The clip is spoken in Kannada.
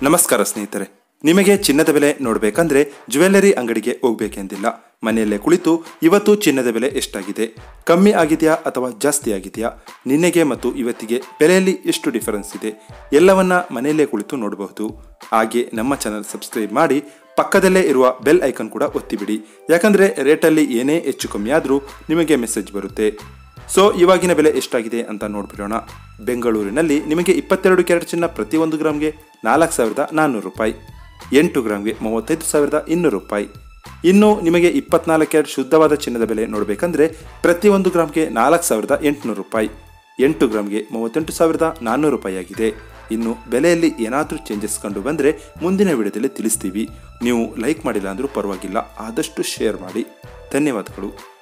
ನಮಸ್ಕಾರ ಸ್ನೇಹಿತರೆ ನಿಮಗೆ ಚಿನ್ನದ ಬೆಲೆ ನೋಡಬೇಕಂದ್ರೆ ಜ್ಯುವೆಲ್ಲರಿ ಅಂಗಡಿಗೆ ಹೋಗ್ಬೇಕೆಂದಿಲ್ಲ ಮನೆಯಲ್ಲೇ ಕುಳಿತು ಇವತ್ತು ಚಿನ್ನದ ಬೆಲೆ ಎಷ್ಟಾಗಿದೆ ಕಮ್ಮಿ ಆಗಿದೆಯಾ ಅಥವಾ ಜಾಸ್ತಿ ಆಗಿದೆಯಾ ನಿನ್ನೆಗೆ ಮತ್ತು ಇವತ್ತಿಗೆ ಬೆಲೆಯಲ್ಲಿ ಎಷ್ಟು ಡಿಫರೆನ್ಸ್ ಇದೆ ಎಲ್ಲವನ್ನ ಮನೆಯಲ್ಲೇ ಕುಳಿತು ನೋಡಬಹುದು ಹಾಗೆ ನಮ್ಮ ಚಾನಲ್ ಸಬ್ಸ್ಕ್ರೈಬ್ ಮಾಡಿ ಪಕ್ಕದಲ್ಲೇ ಇರುವ ಬೆಲ್ ಐಕನ್ ಕೂಡ ಒತ್ತಿಬಿಡಿ ಯಾಕಂದ್ರೆ ರೇಟಲ್ಲಿ ಏನೇ ಹೆಚ್ಚು ಕಮ್ಮಿ ಆದರೂ ನಿಮಗೆ ಮೆಸೇಜ್ ಬರುತ್ತೆ ಸೊ ಇವಾಗಿನ ಬೆಲೆ ಎಷ್ಟಾಗಿದೆ ಅಂತ ನೋಡ್ಬಿಡೋಣ ಬೆಂಗಳೂರಿನಲ್ಲಿ ನಿಮಗೆ ಇಪ್ಪತ್ತೆರಡು ಕ್ಯಾರೆಟ್ ಚಿನ್ನ ಪ್ರತಿ ಒಂದು ಗ್ರಾಮ್ಗೆ ನಾಲ್ಕು ಸಾವಿರದ ನಾನ್ನೂರು ರೂಪಾಯಿ ಎಂಟು ಗ್ರಾಮ್ಗೆ ಮೂವತ್ತೈದು ಸಾವಿರದ ಇನ್ನೂರು ರೂಪಾಯಿ ಇನ್ನು ನಿಮಗೆ ಇಪ್ಪತ್ನಾಲ್ಕು ಕ್ಯಾರೆಟ್ ಶುದ್ಧವಾದ ಚಿನ್ನದ ಬೆಲೆ ನೋಡಬೇಕಂದ್ರೆ ಪ್ರತಿ ಒಂದು ಗ್ರಾಮ್ಗೆ ನಾಲ್ಕು ಸಾವಿರದ ಎಂಟುನೂರು ರೂಪಾಯಿ ಎಂಟು ಗ್ರಾಮ್ಗೆ ಮೂವತ್ತೆಂಟು ಸಾವಿರದ ನಾನ್ನೂರು ರೂಪಾಯಿ ಆಗಿದೆ ಇನ್ನು ಬೆಲೆಯಲ್ಲಿ ಏನಾದರೂ ಚೇಂಜಸ್ ಕಂಡು ಬಂದರೆ ಮುಂದಿನ ವಿಡಿಯೋದಲ್ಲಿ ತಿಳಿಸ್ತೀವಿ ನೀವು ಲೈಕ್ ಮಾಡಿಲ್ಲ ಅಂದರೂ ಪರವಾಗಿಲ್ಲ ಆದಷ್ಟು ಶೇರ್ ಮಾಡಿ ಧನ್ಯವಾದಗಳು